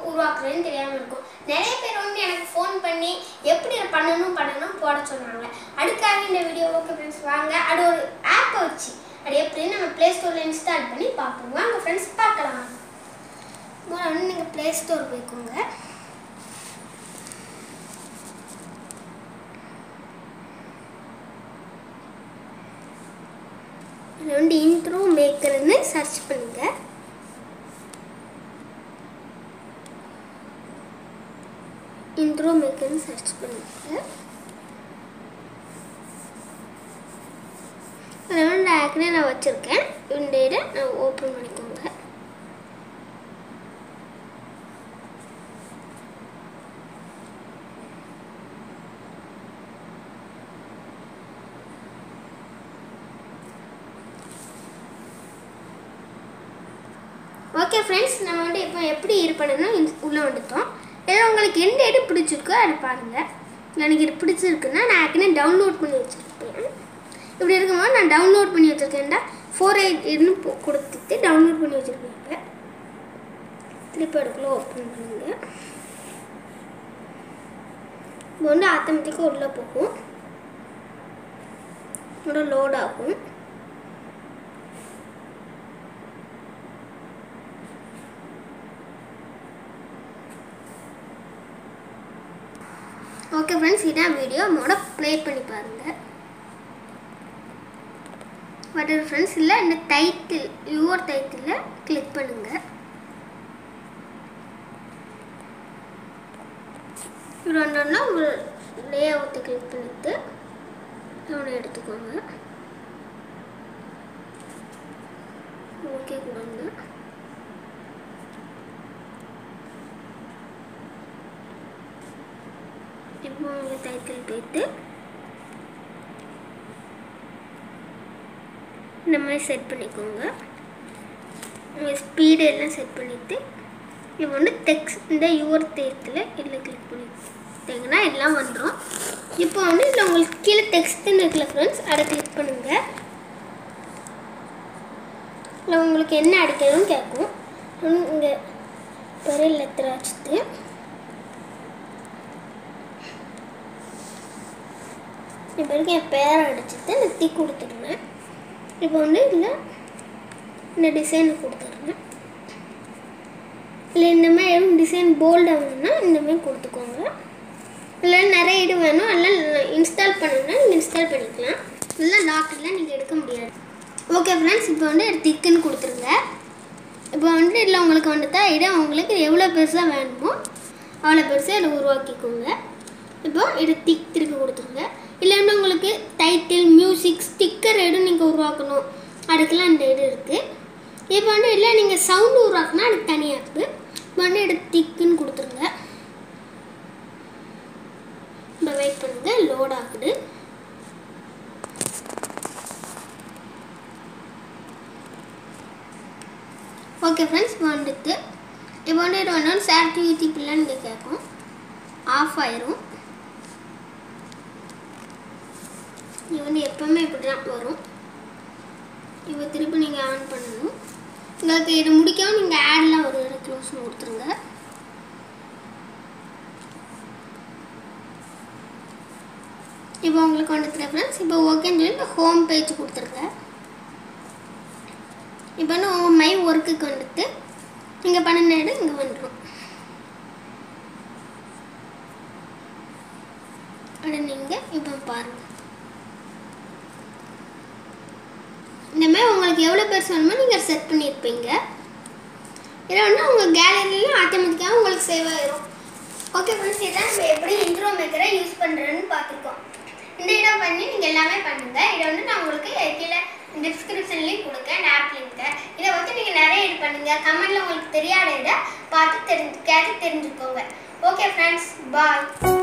உருவாக்குறதுன்னு தெரியாமல் இருக்கும் நிறைய பேர் வந்து எனக்கு ஃபோன் பண்ணி எப்படி இதை பண்ணணும் பண்ணணும் போட சொன்னாங்க அதுக்காக இந்த வீடியோ ஓகே ஃப்ரெண்ட்ஸ் வாங்க அது ஒரு ஆப்பை வச்சு அது எப்படின்னு நம்ம ப்ளே ஸ்டோரில் இன்ஸ்டால் பண்ணி பார்ப்போம் வாங்க ஃப்ரெண்ட்ஸ் பார்க்கலாம் முதல்ல வந்து நீங்கள் ப்ளே ஸ்டோர் போய்க்கோங்க அதில் வந்து இன்ட்ரோ மேக்கர்னு சர்ச் பண்ணுங்க இன்ட்ரோ மேக்கர்னு சர்ச் பண்ணுங்க அதில் வந்து ஆக்னே நான் வச்சுருக்கேன் இந்த இதை நான் ஓப்பன் பண்ணிக்கோங்க ஓகே ஃப்ரெண்ட்ஸ் நம்ம வந்து இப்போ எப்படி இது பண்ணணும் உள்ளே வந்துட்டோம் இதில் உங்களுக்கு எந்த இடம் பிடிச்சிருக்கோ அதை பாருங்கள் எனக்கு இது பிடிச்சிருக்குன்னா நான் ஏற்கனவே டவுன்லோட் பண்ணி வச்சுருப்பேன் இப்படி இருக்கும்போது நான் டவுன்லோட் பண்ணி வச்சுருக்கேன்டா ஃபோர் எயிட்னு கொடுத்துட்டு டவுன்லோட் பண்ணி வச்சுருக்கேன் இப்போ திருப்பி அதுக்குள்ளே ஓப்பன் பண்ணுங்க இப்போ வந்து ஆட்டோமேட்டிக்காக உள்ளே போகும் இதோட லோட் ஆகும் ஓகே ஃப்ரெண்ட்ஸ் இதான் வீடியோ மோட ப்ளே பண்ணி பாருங்கள் பட் ஃப்ரெண்ட்ஸ் இல்லை இந்த டைட்டில் யுவர் டைட்டிலில் கிளிக் பண்ணுங்கள் இது ஒன்றா ஒரு லே அவுட்டை கிளிக் பண்ணிட்டு ஒன்று எடுத்துக்கோங்க ஓகே கொடுங்க இப்போ உங்கள் டைட்டில் போயிட்டு இந்த மாதிரி செட் பண்ணிக்கோங்க உங்கள் ஸ்பீடு எல்லாம் செட் பண்ணிவிட்டு இப்போ வந்து டெக்ஸ்ட் இந்த யுவர் டைட்டில் இதில் கிளிக் பண்ணிட்டீங்கன்னா எல்லாம் வந்துடும் இப்போ வந்து இதில் உங்களுக்கு கீழே டெக்ஸ்ட்டுன்னு இருக்குல்ல ஃப்ரெண்ட்ஸ் அதை கிளிக் பண்ணுங்கள் இல்லை உங்களுக்கு என்ன அடிக்கணும்னு கேட்கும் இங்கே பெரிய லெத்தர் வச்சுட்டு இப்போ வரைக்கும் என் பேரை அடிச்சுட்டு நெத்தி கொடுத்துருந்தேன் இப்போ வந்து இதில் இந்த டிசைனை கொடுத்துருங்க இல்லை இந்த மாதிரி எதுவும் டிசைன் போல்டாக வேணும்னா இந்த மாதிரி கொடுத்துக்கோங்க இல்லை நிறைய இது வேணும் எல்லாம் இன்ஸ்டால் பண்ணணும்னா நீங்கள் இன்ஸ்டால் பண்ணிக்கலாம் இல்லை டாக்டர்லாம் நீங்கள் எடுக்க முடியாது ஓகே ஃப்ரெண்ட்ஸ் இப்போ வந்து திக்குன்னு கொடுத்துருங்க இப்போ வந்து இதில் உங்களுக்கு வந்துட்டா இடம் உங்களுக்கு எவ்வளோ பெருசாக வேணுமோ அவ்வளோ பெருசாக இதை உருவாக்கிக்கோங்க இப்போ இது திக் திருப்பி கொடுத்துருங்க இல்லைன்னா உங்களுக்கு டைட்டில் மியூசிக் ஸ்டிக்கர் எதுவும் நீங்கள் உருவாக்கணும் அதுக்கெல்லாம் இந்த இது இருக்குது இப்போ வந்து இல்லை நீங்கள் சவுண்டு உருவாக்குனா அதுக்கு தனியாக இருக்குது இப்போ வந்து இது திக்குன்னு கொடுத்துருங்க இப்போ வெயிட் பண்ணுங்கள் லோட் ஆகுது ஓகே ஃப்ரெண்ட்ஸ் வந்துட்டு இப்போ வந்து இது ஒன்று ஆக்டிவிட்டி பிள்ளைன்னு இங்கே கேட்கும் ஆஃப் ஆயிரும் இது வந்து எப்போவுமே இப்படி தான் வரும் இப்போ திருப்பி நீங்கள் ஆன் பண்ணணும் உங்களுக்கு இது முடிக்கவும் நீங்கள் ஆட்லாம் ஒரு இடம் க்ளோஸ்னு கொடுத்துருங்க இப்போ உங்களுக்கு வந்துட்டு ஃப்ரெண்ட்ஸ் இப்போ ஓகேன்னு சொல்லி இந்த ஹோம் பேஜ் கொடுத்துருங்க இப்போ வந்து உங்கள் மை ஒர்க்குக்கு வந்துட்டு நீங்கள் பண்ணின இடம் இங்கே வந்துடும் அது நீங்கள் இப்போ பாருங்கள் இந்த மாதிரி உங்களுக்கு எவ்வளோ பேர் வேணுமோ நீங்கள் செட் பண்ணியிருப்பீங்க இதில் வந்து உங்கள் கேலரியிலும் ஆட்டோமேட்டிக்காக உங்களுக்கு சேவ் ஆயிரும் ஓகே ஃப்ரெண்ட்ஸ் இதான் நம்ம எப்படி இன்ட்ரோ மேக்கரை யூஸ் பண்ணுறேன்னு பார்த்துருக்கோம் இந்த இடம் பண்ணி நீங்கள் எல்லாமே பண்ணுங்கள் இதை வந்து நான் உங்களுக்கு கீழே டிஸ்கிரிப்ஷன்லேயும் கொடுக்கேன் ஆப் லிங்க்கை இதை வந்து நீங்கள் நிறைய இது பண்ணுங்கள் கமெண்டில் உங்களுக்கு தெரியாத இதை பார்த்து தெரிஞ்சு கேட்டு தெரிஞ்சுக்கோங்க ஓகே ஃப்ரெண்ட்ஸ் பாய்